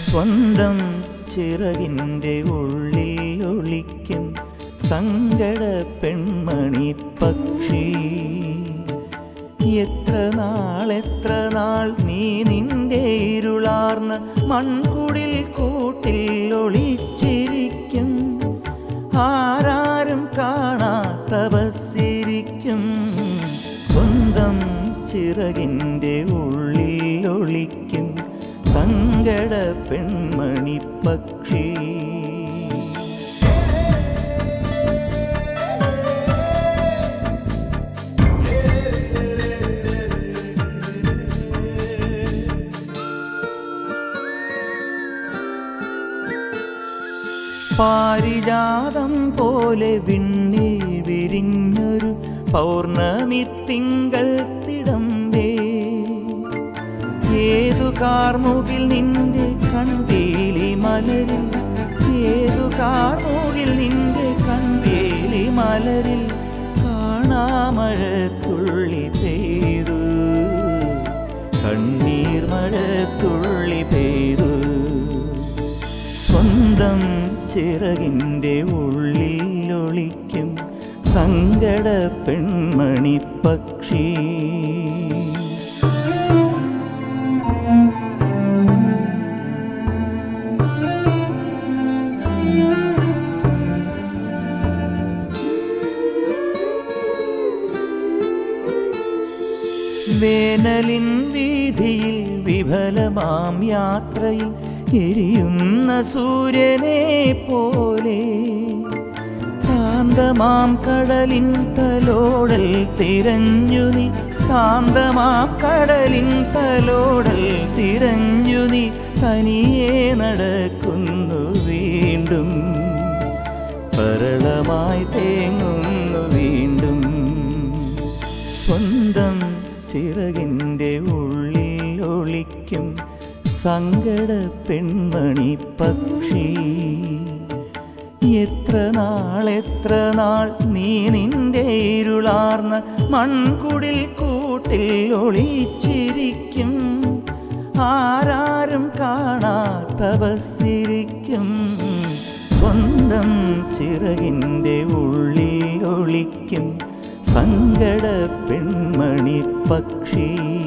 സ്വന്തം ചിറകിൻ്റെ ഉള്ളിൽ ഒളിക്കും സങ്കട പെൺമണി പക്ഷി എത്ര നാൾ എത്ര നാൾ നീ നിന്റെ ഇരുളാർന്ന മൺകുടിൽ കൂട്ടിൽ ഒളിച്ചിരിക്കും ആരാരും കാണാത്ത ബസ്സിരിക്കും സ്വന്തം ചിറകിൻ്റെ ഉള്ളിൽ ഒളിക്കും സങ്കട പെൺമണി പക്ഷി പാരിജാതം പോലെ വിണ്ണിൽ വിരിഞ്ഞൊരു പൗർണമി തിങ്കൾ തിടമ്പേ ഏതു കാർമുകിൽ നിന്റെ കൺപീലി മലരിൽ ഏതു കാർമുകിൽ നിന്റെ കൺപീലി മലരിൽ കാണാമഴ തുള്ളി പെയ്തു കണ്ണീർ മഴ തുള്ളി പെയ്തു സ്വന്തം ചിറകിൻ്റെ ഉള്ളിൽ ഒളിക്കും സങ്കട പെൺമണി പക്ഷി വേനലിൻ വീതിയിൽ വിഫലമാം യാത്രയിൽ എരിയുന്ന സൂര്യനെ പോലെ കാന്തമാം കടലിൻ തലോടൽ തിരഞ്ഞു നീ കാന്തമാം കടലിൻ തലോടൽ തിരഞ്ഞു നീ തനിയെ നടക്കുന്നു വീണ്ടും പരളമായി തേങ്ങുന്നു വീണ്ടും സ്വന്തം ചിറകിൻ്റെ ഉള്ളിൽ ഒളിക്കും സങ്കട പെൺമണി പക്ഷി എത്ര നാൾ എത്ര നാൾ നീ നിന്റെ ഇരുളാർന്ന മൺകുടിൽ കൂട്ടിൽ ഒളിച്ചിരിക്കും ആരാരും കാണാത്ത ബസ്സിരിക്കും സ്വന്തം ചിറകിൻ്റെ ഉള്ളിൽ ഒളിക്കും സങ്കട പെൺമണി പക്ഷി